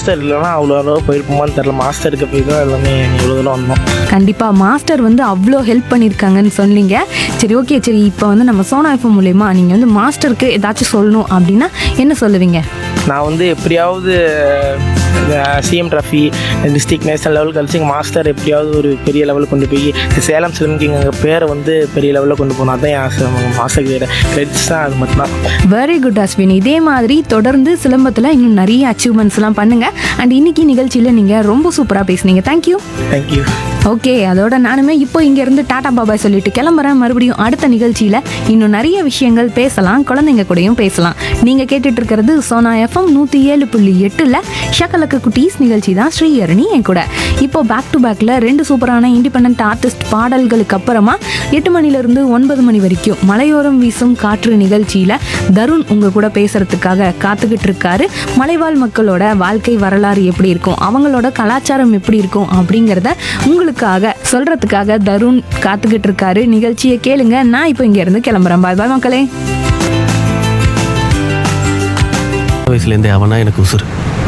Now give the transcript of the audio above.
master இல்லைன்னா அவ்வளோ அளவு போயிருப்போமான்னு தெரில மாஸ்டருக்கு போய் தான் எல்லாமே இவ்வளோ தூரம் வந்தோம் கண்டிப்பாக மாஸ்டர் வந்து அவ்வளோ ஹெல்ப் பண்ணியிருக்காங்கன்னு சொன்னீங்க சரி ஓகே சரி இப்போ வந்து நம்ம சோனா எஃப்எம் மூலயமா நீங்கள் வந்து மாஸ்டருக்கு ஏதாச்சும் சொல்லணும் அப்படின்னா என்ன சொல்லுவீங்க நான் வந்து எப்படியாவது CM trophy district national level கழிச்சு எங்கள் மாஸ்டர் எப்படியாவது ஒரு பெரிய லெவலுக்கு கொண்டு போய் சேலம் சிலம்பிக்கு எங்கள் பேரை வந்து பெரிய லெவலில் கொண்டு போகணும் அதான் என் ஆசை மாஸ்டர் கிரெடிட்ஸ் தான் அது மட்டும்தான் வெரி குட் அஸ்வின் இதே மாதிரி தொடர்ந்து சிலம்பத்தில் இன்னும் நிறைய அச்சீவ்மெண்ட்ஸ்லாம் பண்ணுங்க அண்ட் இன்னைக்கு நிகழ்ச்சியில் நீங்கள் ரொம்ப சூப்பராக பேசுனீங்க தேங்க்யூ தேங்க்யூ ஓகே அதோட நானுமே இப்போ இங்கேருந்து டாடா பாபாய் சொல்லிட்டு கிளம்புறேன் மறுபடியும் அடுத்த நிகழ்ச்சியில் இன்னும் நிறைய விஷயங்கள் பேசலாம் குழந்தைங்க கூடயும் பேசலாம் நீங்கள் கேட்டுட்டு இருக்கிறது சோனா எஃப்எம் நூற்றி ஏழு புள்ளி எட்டில் ஷக்கலக்கு குட்டீஸ் நிகழ்ச்சி தான் ஸ்ரீஹரணி என் கூட இப்போ பேக் டு பேக்கில் ரெண்டு சூப்பரான இண்டிபெண்ட் ஆர்டிஸ்ட் பாடல்களுக்கு அப்புறமா எட்டு மணிலேருந்து ஒன்பது மணி வரைக்கும் மலையோரம் வீசும் காற்று நிகழ்ச்சியில் தருண் உங்கள் கூட பேசுறதுக்காக காத்துக்கிட்டு இருக்காரு மலைவாழ் மக்களோட வாழ்க்கை வரலாறு எப்படி இருக்கும் அவங்களோட கலாச்சாரம் எப்படி இருக்கும் அப்படிங்கிறத உங்களுக்காக சொல்றதுக்காக தருண் காத்துக்கிட்டு இருக்காரு நிகழ்ச்சியை கேளுங்க நான் இப்போ இங்க இருந்து கிளம்புறேன் பாய் பாய் மக்களே வயசுலேருந்தே அவனா எனக்கு உசுறு